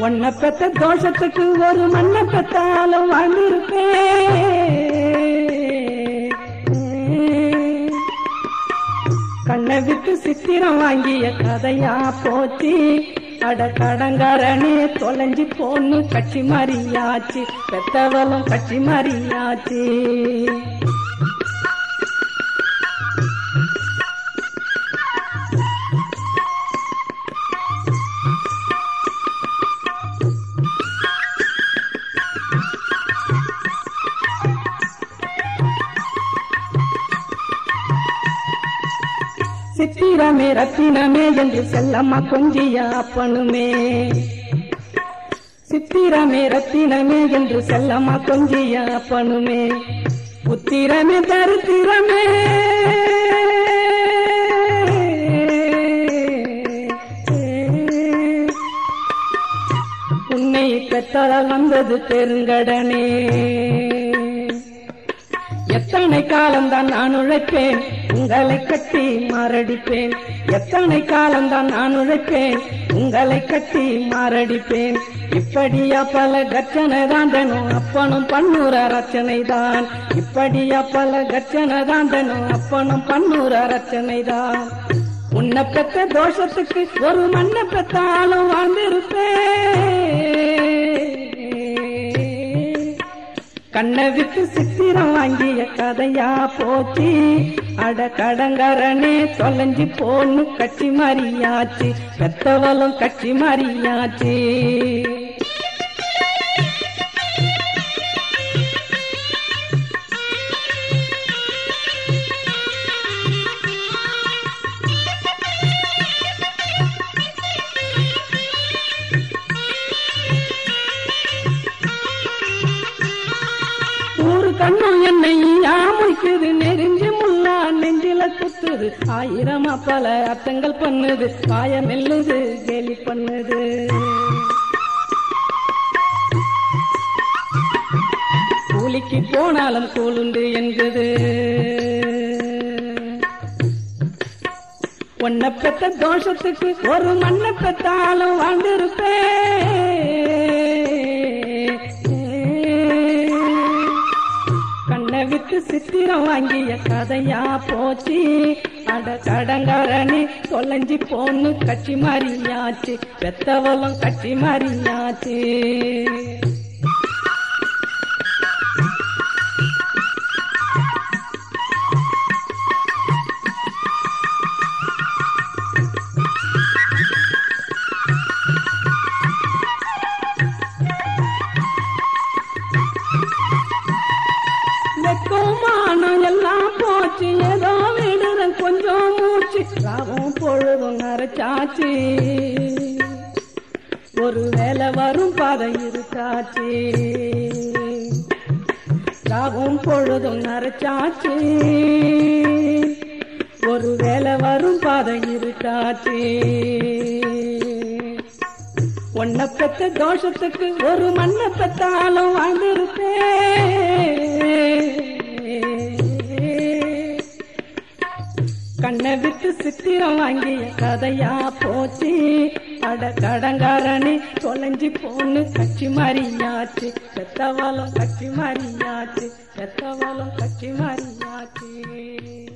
ஒன்ன பெத்த தோஷத்துக்கு ஒரு மண்ண பெத்தாலும் வாழ்ந்திருப்பேன் கண்ணை விட்டு சித்திரம் வாங்கிய கதையா போச்சு அட கடங்காரனே தொலைஞ்சு போன்னு கட்சி மாறியாச்சு பெத்தவளும் கட்சி மாறியாச்சு சித்திரமே ரத்தினமே என்று செல்லம்மா கொஞ்சிய அப்பனுமே சித்திரமே ரத்தினமே என்று செல்லம்மா கொஞ்சிய அப்பனுமே புத்திரமே தரித்திரமே உன்னை பெற்றதால் வந்தது பெருங்கடனே எத்தனை காலம்தான் நான் உழைப்பேன் உங்களை கட்டி மாரடிப்பேன் எத்தனை காலம்தான் நான் உழைப்பேன் உங்களை கட்டி மாரடிப்பேன் இப்படியா பல கர்ச்சனை தான் தனும் அப்பனும் பன்னூர ரச்சனை தான் இப்படியா பல கர்ச்சனை தான் தனும் அப்பனும் பன்னூர ரச்சனை தான் உன்னை பெத்த தோஷத்துக்கு ஒரு மண்ணை பெத்தாலும் வாழ்ந்திருப்பேன் கண்ணை விட்டு சித்திரம் வாங்கிய கதையா போச்சு அட கடங்கரனே தொலைஞ்சு போன்னு கட்சி மாறியாச்சு பெத்தவளும் கட்சி மாறியாச்சு ஊரு கண்ணும் என்னை ஆமுய்க்குது நெறிஞ்சு முள்ளா நெஞ்சில குத்துது ஆயிரம் பல அர்த்தங்கள் பண்ணுது பாய மெல்லுது கேலி பண்ணுது கூலிக்கு போனாலும் கூலுண்டு என்குது ஒன்ன பெத்த தோஷத்துக்கு ஒரு மண்ணை பெத்தாலும் வாழ்ந்திருப்பேன் கண்ணை விட்டு சித்திரம் வாங்கிய கதையா போச்சு அட கடங்காரணி தொலைஞ்சி போன்னு கட்சி மாறியாச்சு பெத்தவளும் கட்சி மாறியாச்சு வெக்கமானம் எல்லாம் போச்சு ஏதோ விடுறேன் கொஞ்சம் மூச்சு ராவும் பொழுதும் நரைச்சாச்சு ஒரு வேலை வரும் பாதை இருக்காச்சு ராவும் பொழுதும் நரைச்சாச்சு ஒரு வேலை வரும் பாதை இருக்காச்சு ஒன்ன பெத்த தோஷத்துக்கு ஒரு மண்ணை பெத்தாலும் வாழ்ந்திருப்பேன் கண்ணை விட்டு சித்திரம் வாங்கிய கதையா போச்சு அட கடங்காரணி தொலைஞ்சி போன்னு கட்சி மாறியாச்சு செத்தவாலும் கட்சி மாறியாச்சு செத்தவாலும் கட்சி மாறியாச்சு